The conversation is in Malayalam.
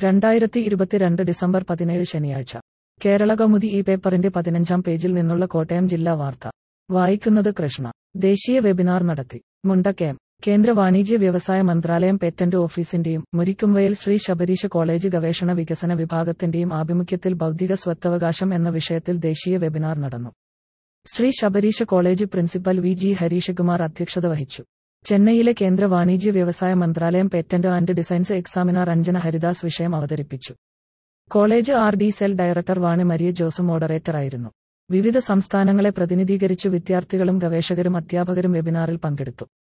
രണ്ടായിരത്തി ഇരുപത്തിരണ്ട് ഡിസംബർ പതിനേഴ് ശനിയാഴ്ച കേരള കൗമുദി ഈ പേപ്പറിന്റെ പതിനഞ്ചാം പേജിൽ നിന്നുള്ള കോട്ടയം ജില്ലാ വാർത്ത വായിക്കുന്നത് കൃഷ്ണ ദേശീയ വെബിനാർ നടത്തി മുണ്ടക്കയം കേന്ദ്ര വാണിജ്യ വ്യവസായ മന്ത്രാലയം പേറ്റന്റ് ഓഫീസിന്റെയും മുരിക്കുംവയൽ ശ്രീ ശബരീശ കോളേജ് ഗവേഷണ വികസന വിഭാഗത്തിന്റെയും ആഭിമുഖ്യത്തിൽ ബൗദ്ധിക സ്വത്തവകാശം എന്ന വിഷയത്തിൽ ദേശീയ വെബിനാർ നടന്നു Sree Sabareesa college principal V G Harishakumar അധ്യക്ഷത വഹിച്ചു ചെന്നൈയിലെ കേന്ദ്ര വാണിജ്യ വ്യവസായ മന്ത്രാലയം patent and designs examiner Anjana Haridas വിഷയം അവതരിപ്പിച്ചു college R D cell director Vani Maria Jose മോഡറേറ്ററായിരുന്നു വിവിധ സംസ്ഥാനങ്ങളെ പ്രതിനിധീകരിച്ചു വിദ്യാർത്ഥികളും ഗവേഷകരും അധ്യാപകരും വെബിനാറിൽ പങ്കെടുത്തു